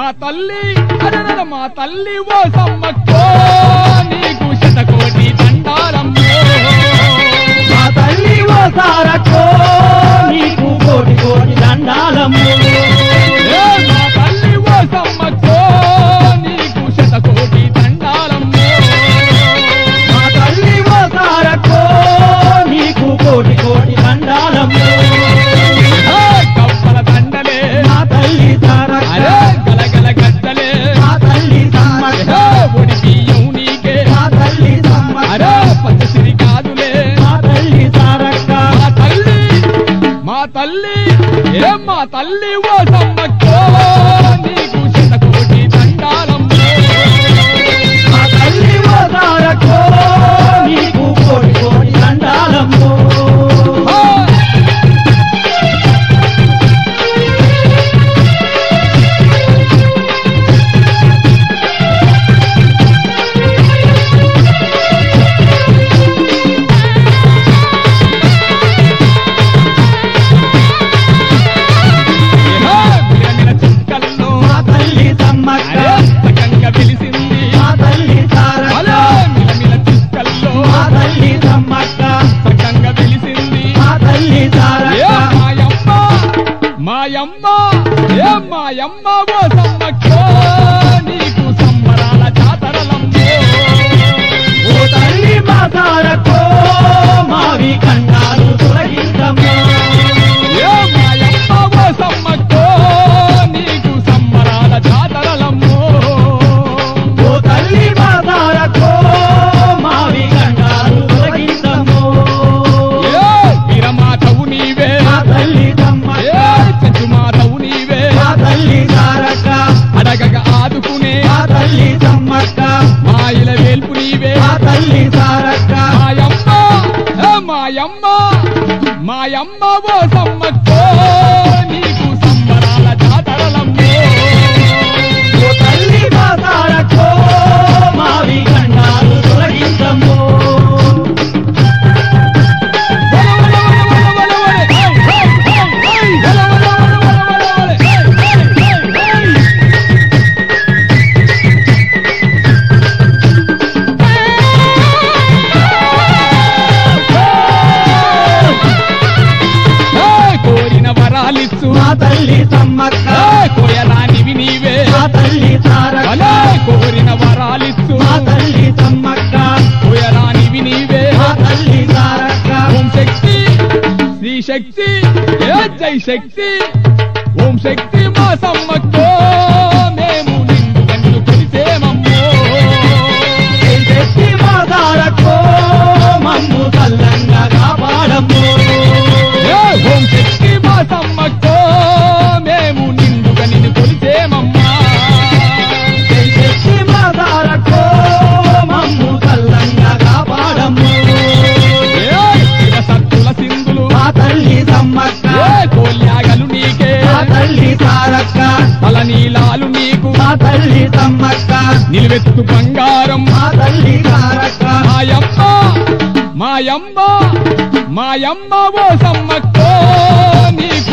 తల్లి అరనర మా తల్లి ఓ సమ్మక్కో నీకు శతకోటి దండాలమ్మో మా తల్లి ఓ సారక్కో నీకు కోటి కోటి దండాలమ్ము ఏ మా తల్లి ఓ సమ్మక్కో నీకు శతకోటి దండాలమ్మో మా తల్లి ఓ సారక్కో నీకు కోటి కోటి దండాలమ్ము ఏ కప్పల దండలే మా తల్లి సారక్క అరే గలగల గద్దలే మా తల్లి సమ్మక్క ఏ ఒడి బియ్యం నీకే మా తల్లి సమ్మక్క అరే పచ్చసిరి కాదులే మా తల్లి సారక్క మా తల్లి మా తల్లి ఏ మా తల్లి ఓ సమ్మక్కో నీకు శతకోటి దండాలమ్మో మా తల్లి ఓ సారక్కో నీకు కోటి కోటి దండాలమ్ము ఆ! ఏ మిలమిల చుక్కల్లో మా తల్లి సమ్మక్క అరే సకంగా వెలిసింది మా తల్లి సారక్క అలా మిలమిల చుక్కల్లో మా తల్లి సమ్మక్క సకంగా వెలిసింది మా తల్లి ఏ సారక్క మాయమ్మ మాయమ్మ ఏ మాయమ్మ ఓ సమ్మక్కో నీకు సంబరాల జాతరలమ్మో ఓ తల్లి మా సారక్కో మావి కండాలు తొలగించమ్మా ఏ మాయమ్మ ఓ సమ్మక్కో నీకు సంబరాల జాతరలమ్మో ఓ తల్లి మా సారక్కో మావి కండాలు తొలగించమ్మో ఏ వీరమాతవు నీవే మా తల్లి ఏ సమ్మక్క చెట్టు మాతవు నీవే మా తల్లి సారక్క అడగక ఆదుకునే మా తల్లి సమ్మక్క మాయిల వేల్పు నీవే మా తల్లి సారక్క మాయమ్మ ఏ మాయమ్మ మాయమ్మ ఓ సమ్మక్కో నీకు సంబరాల జాతరలమ్మో ఓ తల్లి మా సారక్కో మావి కండాలు తొలగించమ్మో కోరిన వరాలిచ్చు మా తల్లి సమ్మక్క కోయరానివి నీవే మా తల్లి సారక్క అలా కోరిన వరాలిచ్చు మా తల్లి సమ్మక్క కోయరానివి నీవే మా తల్లి సారక్క ఓం శక్తి శ్రీ శక్తి ఏ జై శక్తి ఓం శక్తి మా సమ్మక్కో మేము నిన్ను కన్ను కొలిసేమమ్మో ఏం శక్తి మా సారక్కో మమ్ము తల్లంగా కాపాడమ్మో ఏ ఓం శక్తి మా సమ్మక్కో మేము నిండుగా నిన్ను కొలిసేమమ్మా ఏం శక్తి మా సారక్కో మమ్ము తల్లంగా కాపాడమ్మో ఏ శివ సత్తుల సింధులు మా తల్లి సమ్మక్క ఏ కోల్యాగలు నీకే మా తల్లి సారక్క తల నీలాలు నీకు మా తల్లి సమ్మక్క నిలువెత్తు బంగారం మా తల్లి సారక్క మాయమ్మ మాయమ్మ మాయమ్మ ఓ సమ్మక్కో నీకు